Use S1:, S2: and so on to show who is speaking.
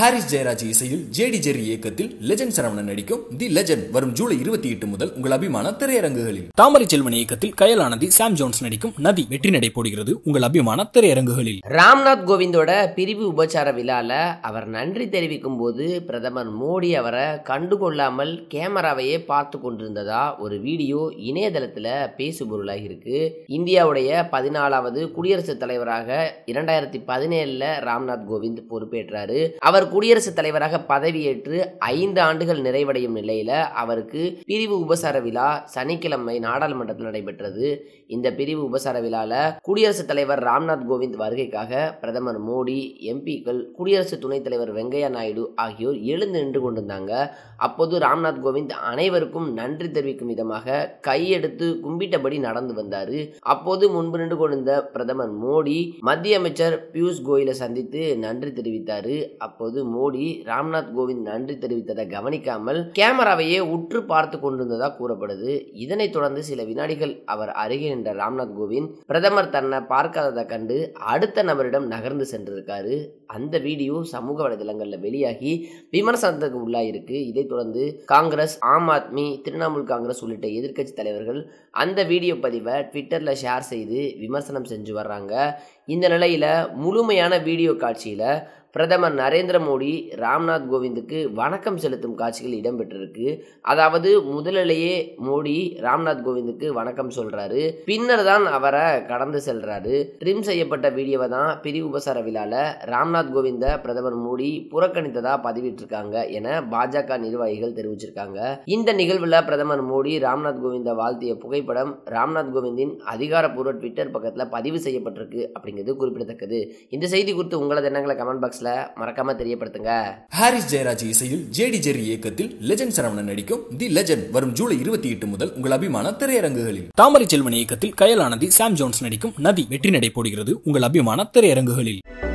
S1: Harris Jayaraj இசையில் ஜேடி ஜெர்ரி இயக்கத்தில் லெஜண்ட் சரவணன் நடிக்கும் தி லெஜண்ட் வரும் ஜூலை இருபத்தி எட்டு முதல் உங்கள் அபிமான திரையரங்குகளில் தாமரை செல்வன் இயக்கத்தில் கயலானதி சாம் ஜோன்ஸ் நடிக்கும் நதி வெற்றி நடை போடுகிறது உங்கள் அபிமான திரையரங்குகளில்
S2: ராம்நாத் கோவிந்தோட பிரிவு உபச்சார விழால அவர் நன்றி தெரிவிக்கும் போது பிரதமர் மோடி அவரை கண்டுகொள்ளாமல் கேமராவையே பார்த்து கொண்டிருந்ததா ஒரு வீடியோ இணையதளத்துல பேசுபொருளாகி இருக்கு இந்தியாவுடைய பதினாலாவது குடியரசுத் தலைவராக இரண்டாயிரத்தி பதினேழுல ராம்நாத் கோவிந்த் பொறுப்பேற்றாரு அவர் குடியரசுத் தலைவராக பதவியேற்று ஐந்து ஆண்டுகள் நிறைவடையும் நிலையில அவருக்கு பிரிவு உபசார விழா சனிக்கிழமை நாடாளுமன்றத்தில் நடைபெற்றது இந்த பிரிவு உபசார விழால குடியரசுத் தலைவர் ராம்நாத் கோவிந்த் வருகைக்காக பிரதமர் மோடி எம்பிக்கள் குடியரசு துணைத் தலைவர் வெங்கையா நாயுடு ஆகியோர் எழுந்து நின்று கொண்டிருந்தாங்க அப்போது ராம்நாத் கோவிந்த் அனைவருக்கும் நன்றி தெரிவிக்கும் விதமாக கையெடுத்து கும்பிட்டபடி நடந்து வந்தாரு அப்போது முன்பு நின்று கொண்டிருந்த பிரதமர் மோடி மத்திய அமைச்சர் பியூஷ் கோயலை சந்தித்து நன்றி தெரிவித்தாரு அப்போது மோடி ராம்நாத் கோவிந்த் நன்றி தெரிவித்ததை கவனிக்காமல் கேமராவையே உற்று பார்த்து கொண்டிருந்ததா கூறப்படுது இதனைத் தொடர்ந்து சில வினாடிகள் அவர் அருகே நின்ற ராம்நாத் கோவிந்த் பிரதமர் தன்னை பார்க்காததை கண்டு அடுத்த நபரிடம் நகர்ந்து சென்றிருக்காரு அந்த வீடியோ சமூக வலைதளங்கள்ல வெளியாகி விமர்சனத்துக்கு உள்ளாயிருக்கு இதைத் தொடர்ந்து காங்கிரஸ் ஆம் ஆத்மி திரிணாமுல் காங்கிரஸ் உள்ளிட்ட எதிர்க்கட்சி தலைவர்கள் அந்த வீடியோ பதிவை ட்விட்டர்ல ஷேர் செய்து விமர்சனம் செஞ்சு வர்றாங்க இந்த நிலையில முழுமையான வீடியோ காட்சியில பிரதமர் நரேந்திர மோடி ராம்நாத் கோவிந்துக்கு வணக்கம் செலுத்தும் காட்சிகள் இடம்பெற்றிருக்கு அதாவது முதலிலேயே மோடி ராம்நாத் கோவிந்துக்கு வணக்கம் சொல்றாரு பின்னர் தான் அவரை கடந்து செல்றாரு ட்ரிம் செய்யப்பட்ட வீடியோவை தான் பிரிவு உபசார விழால ராம்நாத் கோவிந்த பிரதமர் மோடி புறக்கணித்ததா பதிவிட்டிருக்காங்க என பாஜக நிர்வாகிகள் தெரிவிச்சிருக்காங்க இந்த நிகழ்வுல பிரதமர் மோடி ராம்நாத் கோவிந்த வாழ்த்திய புகைப்படம் ராம்நாத் கோவிந்தின் அதிகாரப்பூர்வ ட்விட்டர் பக்கத்துல பதிவு செய்யப்பட்டிருக்கு அப்படிங்கிறது குறிப்பிடத்தக்கது இந்த செய்தி குறித்து உங்களது எண்ணங்களை கமெண்ட் பாக்ஸ்ல மறக்காம தெரியப்படுத்துங்க
S1: ஹாரிஸ் ஜெயராஜ் இசையில் ஜேடி ஜெர்ரி இயக்கத்தில் லெஜண்ட் சரவணன் நடிக்கும் தி லெஜண்ட் வரும் ஜூலை இருபத்தி எட்டு முதல் உங்கள் அபிமான திரையரங்குகளில் தாமரை செல்வன் இயக்கத்தில் கயலானதி சாம் ஜோன்ஸ் நடிக்கும் நதி வெற்றி நடை போடுகிறது உங்கள் அபிமான திரையரங்குகளில்